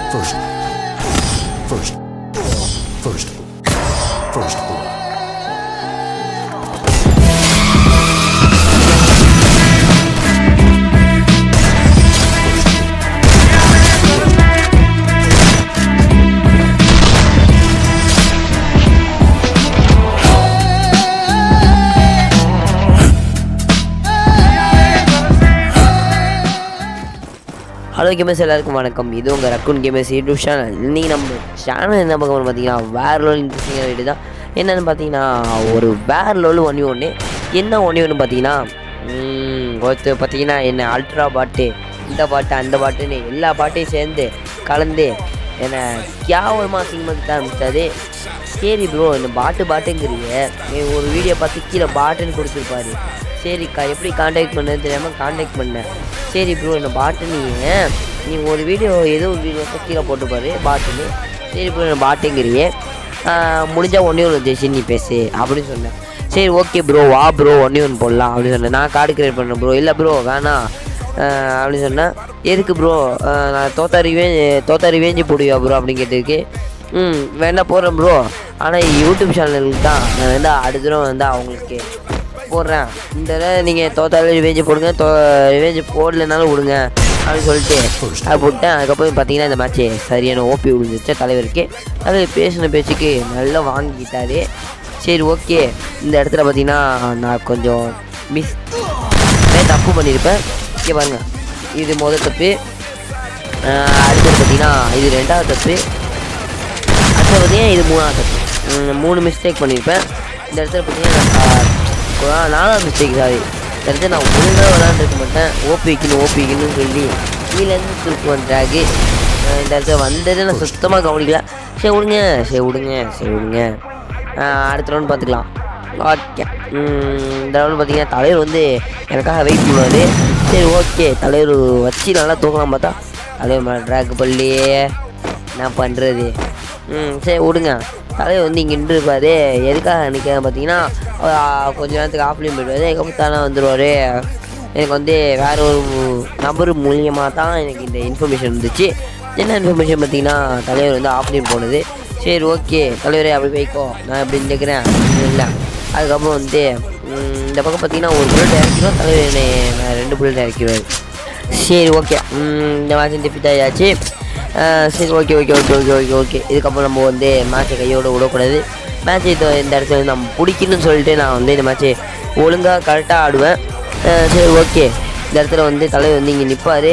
First. First. First. First blood. Hello gamers எல்லாருக்கும் வணக்கம் இது உங்கள் ரக்குன் கேமர்ஸ் யூடியூப் சேனல் இன்றைக்கி நம்ம சேனல் என்ன பார்க்க போறோம் பார்த்தீங்கன்னா வேற லோல் இன்ட்ரெஸ்டிங்கான வீடியோ தான் என்னென்னு பார்த்தீங்கன்னா ஒரு வேற லோல் ஒன்று ஒன்று என்ன ஒன்று ஒன்று பார்த்தீங்கன்னா ம், ஒருத்தர் பார்த்தீங்கன்னா என்ன அல்ட்ரா பாட்டு இந்த பாட்டு அந்த பாட்டுன்னு எல்லா பாட்டையும் சேர்ந்து கலந்து என்னை கேவலமாக சிங்கமாக ஆரம்பிச்சாரு சரி ப்ரோ இந்த பாட்டு பாட்டுங்கிறீங்க நீ ஒரு வீடியோ பார்த்து கீழே பாட்டுன்னு கொடுத்துருப்பாரு சரிக்கா எப்படி காண்டாக்ட் பண்ணது தெரியாமல் காண்டாக்ட் பண்ணேன் சரி ப்ரோ என்ன பாட்டு நீங்கள் நீ ஒரு வீடியோ ஏதோ ஒரு வீடியோ கீழே போட்டுப்பாரு பாட்டுன்னு சரி ப்ரோ என்ன பாட்டுங்கிறியே முடிஞ்சால் ஒன்றே ஒன்று ஜெய்சி நீ பேசு அப்படின்னு சொன்னேன் சரி ஓகே ப்ரோ வா ப்ரோ ஒன்றே ஒன்று போடலாம் அப்படின்னு சொன்னேன் நான் கார்டு கிரியேட் பண்ணேன் ப்ரோ இல்லை ப்ரோ வேணாம் ஆஹ் அப்படின்னு சொன்னேன் எதுக்கு ப்ரோ நான் தோத்தா ரிவேஞ்ச் தோத்தா ரிவேஞ்சு போடுவியா ப்ரோ அப்படின்னு கேட்டதுக்கு ம் வேணா போடுறேன் ப்ரோ ஆனால் யூடியூப் சேனலுக்கு தான் நான் வந்து அடுத்த தடவை வந்து அவங்களுக்கு போடுறேன் இந்த தடவை நீங்கள் தோத்தாலும் ரிவேஞ்சு போடுங்க தோ ரிவேஞ்சு போடலைனாலும் விடுங்க அப்படின்னு சொல்லிட்டு அதை போட்டேன் அதுக்கப்புறம் பார்த்தீங்கன்னா இந்த மேட்ச்சு சரியான ஓபி விழுந்துச்சு தலைவருக்கு தலைவர் பேசின பேச்சுக்கு நல்லா வாங்கிக்கிட்டாரு சரி ஓகே இந்த இடத்துல பார்த்தீங்கன்னா நான் கொஞ்சம் மிஸ் தப்பு பண்ணியிருப்பேன் இங்கே பாருங்க இது முதல் தப்பு ஆஹ் அடுத்தது பார்த்தீங்கன்னா இது ரெண்டாவது தப்பு அடுத்து பார்த்தீங்கன்னா இது மூணாவது தப்பு ம், மூணு மிஸ்டேக் பண்ணியிருப்பேன் இந்த இடத்துல பார்த்தீங்கன்னா நான் ஆ, நாலாவது மிஸ்டேக் சாரி இந்த இடத்துல நான் ஒழுங்காக விளாண்டுருக்க மாட்டேன் ஓபிக்கணும் ஓபிக்கணும்னு சொல்லி கீழேருந்து திருப்பு வந்தாகு இந்த இடத்துல வந்ததை நான் சுத்தமாக கவனிக்கல சரி விடுங்க சரி விடுங்க சரி விடுங்க ஆ, அடுத்த ரவுண்ட் பார்த்துக்கலாம் ஓகே இந்த ரவுண்ட் பார்த்தீங்கன்னா தலைவர் வந்து எனக்காக வெயிட் பண்ணுவார் சரி ஓகே தலைவர் வச்சு நல்லா தூக்கலாம் பார்த்தா தலைவர் மேலே ட்ராக் பள்ளியே என்ன பண்ணுறது ம் சரி விடுங்க தலைவர் வந்து இங்கே நின்றுருப்பாரு எதுக்காக நிற்கிறேன் பார்த்தீங்கன்னா அவர், ஆ, கொஞ்ச நேரத்துக்கு ஆஃப்லைன் போயிடுவார் அதுக்கப்புறம் தானே வந்துடுவார் எனக்கு வந்து வேற ஒரு நபர் மூலியமாக தான் எனக்கு இந்த இன்ஃபர்மேஷன் இருந்துச்சு என்ன இன்ஃபர்மேஷன் பார்த்தீங்கன்னா தலைவர் வந்து ஆஃப்லைன் போனது சரி ஓகே தலைவரே அப்படி போய்க்கோ நான் எப்படி நிற்கிறேன் இல்லை அதுக்கப்புறம் வந்து ம், இந்த பக்கம் பார்த்தீங்கன்னா ஒரு புல்லட் இறக்கிடுவோம் தலைவர் என்னை நான் ரெண்டு புல்லட் இறக்கிடுவார் சரி ஓகே இந்த மேட்ச் டிஃபிட் ஆயாச்சு அஹ் சரி okay okay okay okay okay okay இதுக்கப்புறம் நம்ம வந்து மேட்ச்சை கையோட விடக்கூடாது மேட்ச் இது இந்த இடத்துல வந்து நம்ம பிடிக்கணும்னு சொல்லிட்டு நான் வந்து இந்த மேட்ச்சு ஒழுங்காக கரெக்டாக ஆடுவேன் அஹ் சரி ஓகே இந்த இடத்துல வந்து தலைவர் வந்து இங்கே நிற்பார்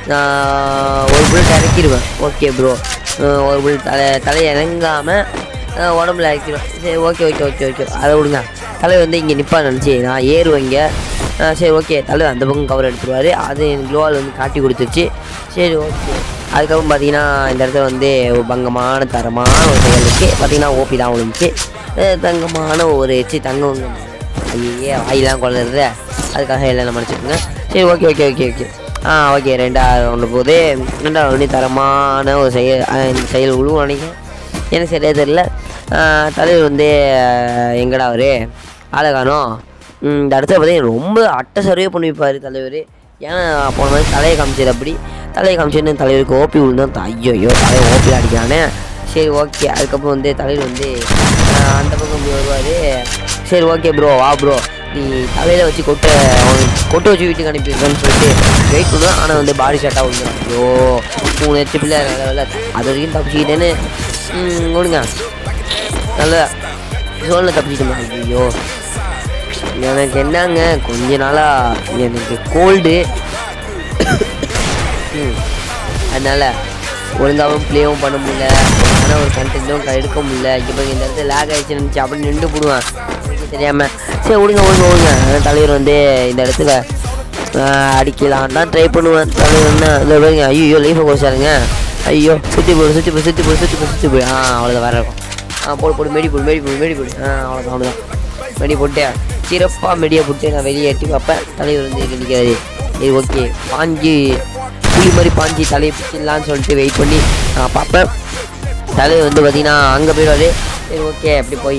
நான் ஒரு புல்லட் இறக்கிடுவேன் ஓகே ப்ரோ ஒரு புல்லட் தலை தலை இறங்காமல் உடம்புல இறக்கிடுவேன் சரி ஓகே ஓகே ஓகே ஓகே அதை விடுங்க தலைவர் வந்து இங்கே நிற்பான்னு நினச்சி நான் ஏறுவேன் இங்கே ஆ, சரி ஓகே தலைவர் அந்த பக்கம் கவர் எடுத்துருவார் அது எனக்கு க்ளோவால் வந்து காட்டி கொடுத்துருச்சு சரி ஓகே அதுக்கப்புறம் பார்த்தீங்கன்னா இந்த இடத்துல வந்து ஒரு பங்கமான தரமான ஒரு செயல் இருக்குது பார்த்தீங்கன்னா ஓபி தான் விழுந்துச்சு அஹ் தங்கமான ஒரு எச்சி தங்கம் ஐயே வாயிலாம் கொள்ளுறது அதுக்காக எல்லாம் மன்னிச்சுக்கோங்க சரி ஓகே ஓகே ஓகே ஓகே ஆ ஓகே ரெண்டாவது ஒன்று போகுது ரெண்டாவது ஒன்று தரமான ஒரு செயல் அஹ் இந்த செயல் உழுவும் நினைக்கிறேன் எனக்கு சரியாக தெரில தலைவர் வந்து அஹ், எங்கடா அவரு ஆளகானோ இந்த இடத்துல பார்த்தீங்கன்னா ரொம்ப அட்டை சர்வே பண்ணி வைப்பார் தலைவர் ஏன்னா போன மாதிரி தலையை காமிச்சார் அப்படி தலையை காமிச்சேன்னு தலைவருக்கு ஓபி விழுந்தோம் ஐயோ ஐயோ தலைவர் ஓபியில் அடிக்கிறானே சரி ஓகே அதுக்கப்புறம் வந்து தலைவர் வந்து அஹ், அந்த பக்கம் இப்படி வருவார் சரி ஓகே ப்ரோ வா ப்ரோ நீ தலையில் வச்சு கொட்டை அவனுக்கு கொட்டை வச்சு வீட்டுக்கு அனுப்பியிருக்கேன்னு சொல்லிட்டு வெயிட் பண்ணுவேன் ஆனால் வந்து பாடி ஷாட்டாக விழுந்துடும் ஐயோ மூணு எட்டு பிள்ளை நல்ல வேலை அது வரைக்கும் தப்பிச்சுக்கிட்டேன்னு ம், விடுங்க நல்ல சோழில் தப்பிச்சிட்டோம் ஐயோ எனக்கு என்னங்க கொஞ்ச நாளாக எனக்கு கோல்டு அதனால் ஒழுங்காகவும் ப்ளேவும் பண்ண முடியல ஆனால் ஒரு கண்டென்ட்டும் எடுக்க முடியல இப்போ இந்த இடத்துல லேக் ஆகிடுச்சு நினச்சி அப்படி நின்று போடுவேன் எனக்கு தெரியாமல் சரி விடுங்க விடுங்க விடுங்க அதான் தலைவர் வந்து இந்த இடத்துல ஆஹ், அடிக்கலாம் தான் ட்ரை பண்ணுவேன் தலைவர் என்ன இல்லை பாருங்க ஐயோ லைஃபை குறைச்சாருங்க ஐயோ சுற்றி போடு சுற்றி போடு சுற்றி போடு சுற்றி போடு சுற்றி போடு ஆ அவ்வளோதான் வர இருக்கும் ஆ போடு போடு மெடி போடு மெடி போடு மெடி போடு ஆ அவ்வளோதான் அவ்வளோதான் மெடி போட்டு சிறப்பாக மெடியை போட்டு நான் வெளியே எட்டி பார்ப்பேன் தலைவர் வந்து இங்கே நிற்காது இது ஓகே பாஞ்சு புலி மாதிரி பாஞ்சு தலையை பிடிச்சிடலான்னு சொல்லிட்டு வெயிட் பண்ணி நான் பார்ப்பேன் தலைவர் வந்து பார்த்தீங்கன்னா அங்கே போயிடுவாரு சரி ஓகே அப்படி போய்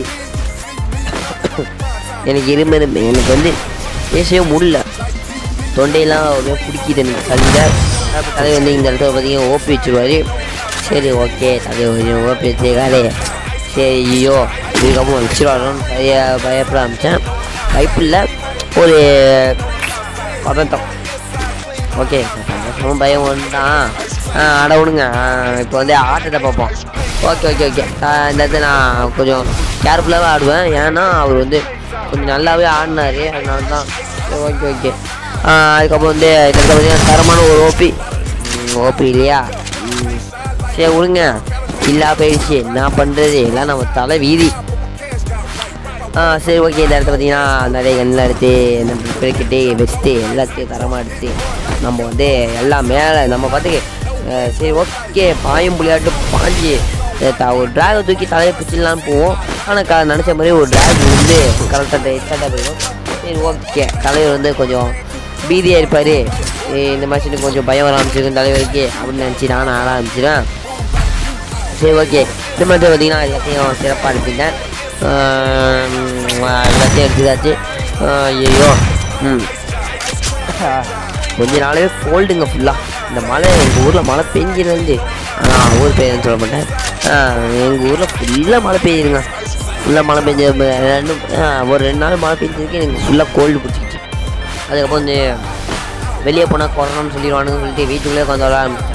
எனக்கு இருமல் எனக்கு வந்து பேசவே முடியல தொண்டையெல்லாம் ஒரு மாதிரி பிடிக்கிது எனக்கு கல்ல அப்போ தலைவர் வந்து இந்த இடத்துல பார்த்தீங்கன்னா ஓப்பி வச்சுருவாரு சரி ஓகே தலைவர் ஓகே சரி சரி ஐயோ இதுக்கப்புறம் வச்சிருவாரோன்னு பய பயப்பட ஆரம்பித்தேன் பயப்பில்லை ஒரு பதட்டம் ஓகே சந்தோஷமும் பயம் ஒன்று தான் ஆ அட விடுங்க இப்போ வந்து ஆட்டத்தை பார்ப்போம் ஓகே ஓகே ஓகே இந்த இடத்துல நான் கொஞ்சம் கேர்ஃபுல்லாகவே ஆடுவேன் ஏன்னா அவர் வந்து கொஞ்சம் நல்லாவே ஆடினாரு அதனால தான் ஓகே ஓகே அதுக்கப்புறம் வந்து இதுக்கு பார்த்தீங்கன்னா தரமான ஒரு ஓபி ஓபி இல்லையா ம், சரி விடுங்க இல்லா போயிடுச்சு என்ன பண்ணுறது எல்லாம் நம்ம தலை வீதி ஆ சரி ஓகே இந்த இடத்த பார்த்தீங்கன்னா நிறைய எண்ணெய் எடுத்து நம்ம பெருக்கிட்டு வச்சுட்டு எல்லாத்தையும் தரமாக எடுத்து நம்ம வந்து எல்லாம் மேலே நம்ம பார்த்துக்கு அஹ், சரி ஓகே பாயும் புள்ளியாட்டு பாஞ்சு அஹ், த- ஒரு ட்ராகை தூக்கி தலையை பிடிச்சிடலான்னு போவோம் ஆனால் க நினச்ச மாதிரி ஒரு ட்ராக் வந்து கரெக்டாக எக்ஸ்ட்ராக போயிடும் சரி ஓகே தலைவர் வந்து கொஞ்சம் பீதியாக இருப்பார் இந்த மாதிரி கொஞ்சம் பயம் வர ஆரம்பிச்சிருக்கும் தலைவருக்கு அப்படின்னு நினச்சி நானும் ஆட ஆரம்பிச்சிடுவேன் சரி ஓகே இந்த மாதிரி பார்த்தீங்கன்னா எல்லாத்தையும் சிறப்பாக அனுப்பிட்டேன் எல்லாத்தையும் எடுத்துதாச்சு ஐயோ ம் கொஞ்ச நாளாவே கோல்டுங்க ஃபுல்லாக இந்த மழை எங்கள் ஊரில் மழை பெஞ்சிருந்து ஆனால் ஊர் பெய்யுதுன்னு சொல்ல மாட்டேன் எங்கள் ஊரில் ஃபுல்லாக மழை பெய்யுதுங்க ஃபுல்லாக மழை பெஞ்ச ரெண்டு ஆ, ஒரு ரெண்டு நாள் மழை பெஞ்சதுக்கு எனக்கு ஃபுல்லாக கோல்டு பிடிச்சிக்கிச்சு அதுக்கப்புறம் வந்து வெளியே போனால் கொரோனான்னு சொல்லிடுவானுன்னு சொல்லிட்டு வீட்டுக்குள்ளே உட்காந்து விளாட ஆரம்பிச்சேன்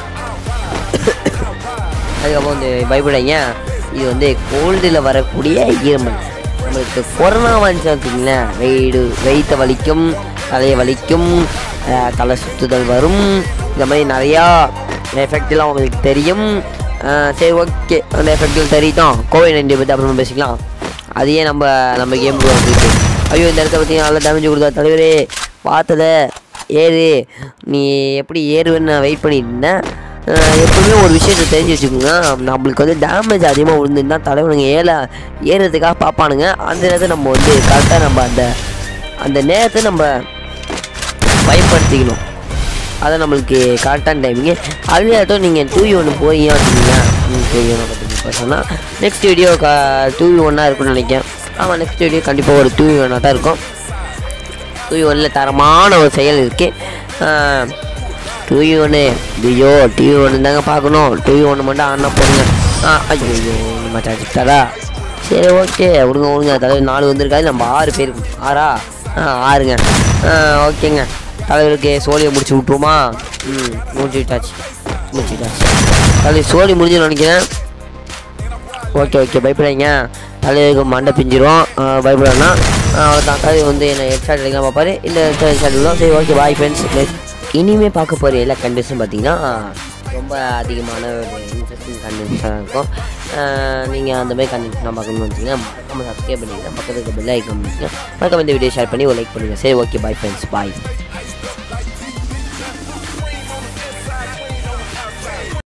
அதுக்கப்புறம் வந்து பயப்படாங்க இது வந்து கோல்டில் வரக்கூடிய ஈரமல் நம்மளுக்கு கொரோனா வந்துச்சு வச்சுங்களேன் வெயிடு வெயிட்டை வலிக்கும் தலையை வலிக்கும் அஹ், தலை சுற்றுதல் வரும் இந்த மாதிரி நிறையா எஃபெக்ட்லாம் உங்களுக்கு தெரியும் அஹ், சரி ஓகே அந்த எஃபெக்ட்கள் தெரியும் கோவிட் நைன்டீன் பற்றி அப்புறமா பேசிக்கலாம் அதையே நம்ம நம்ம கேமுக்கு வந்துருக்கு ஐயோ இந்த இடத்த பற்றி நல்லா டேமேஜ் கொடுத்தா தலைவரே பார்த்தத ஏறு நீ எப்படி ஏறுவேன்னு நான் வெயிட் பண்ணிட்டு இருந்தேன் அஹ் எப்பவுமே ஒரு விஷயத்தை தெரிஞ்சு வச்சுக்கோங்க நம்மளுக்கு வந்து டேமேஜ் அதிகமாக விழுந்துருந்தா தலைவனுங்க ஏல ஏறுறதுக்காக பார்ப்பானுங்க அந்த நேரத்தை நம்ம வந்து கரெக்டாக நம்ம அந்த அந்த நேரத்தை நம்ம பயன்படுத்திக்கணும் அதை நம்மளுக்கு கரெக்டான டைமிங்கு அதுலேயே ஆட்டும் நீங்கள் டூ வி ஒன்று போய் வச்சுக்கோங்க டூ வி ஒன்னை பற்றி இப்போ சொன்னால் நெக்ஸ்ட் வீடியோ க டூ வி ஒன்னாக இருக்கும்னு நினைக்கிறேன் ஆமாம் நெக்ஸ்ட் வீடியோ கண்டிப்பாக ஒரு டூ வி ஒன்னாக தான் இருக்கும் டூ வி ஒன்னில் தரமான ஒரு செயல் இருக்குது டூ வி ஒன்று ஐயோ டிவி ஒன்று தாங்க பார்க்கணும் டூ வி ஒன்று மட்டும் ஆனா போடுங்க ஆ ஐயோ ஐயோ நம்ம சாச்சிட்டாரா சரி ஓகே விடுங்க விடுங்க தலைவர் நாலு வந்திருக்காது நம்ம ஆறு பேர் ஆறா ஆ ஆறுங்க ஆ ஓகேங்க தலைவருக்கு சோழியை முடிச்சு விட்ருமா ம் முடிச்சு விட்டாச்சு முடிச்சு விட்டாச்சு தலைவர் சோழி முடிஞ்சுன்னு நினைக்கிறேன் ஓகே ஓகே பயப்படாதீங்க தலைவருக்கு மண்டை பிஞ்சிரும் பயப்படாதுன்னா அவ்வளோதான் தலைவர் வந்து என்ன ஹெட்ஷாட் எடுக்கலாம் பார்ப்பாரு இந்த ஹெட்ஷாட் தான் சரி ஓகே பாய் ஃப்ரெண்ட்ஸ் இனிமே பார்க்க போகிற எல்லா கண்டென்ட்ஸும் பார்த்தீங்கன்னா ரொம்ப அதிகமான ஒரு இன்ட்ரெஸ்டிங் கண்டென்ட்ஸாக இருக்கும் நீங்கள் அந்த மாதிரி கண்டென்ட்ஸ்லாம் பார்க்கணும்னு வச்சிங்கன்னா நம்ம சப்ஸ்கிரைப் பண்ணிங்கன்னா பக்கத்துக்கு பெல் ஐக்கன் பண்ணிங்கன்னா மறக்காம இந்த வீடியோ ஷேர் பண்ணி ஒரு லைக் பண்ணுங்கள் சரி ஓகே பாய் ஃப்ரெண்ட்ஸ் பாய்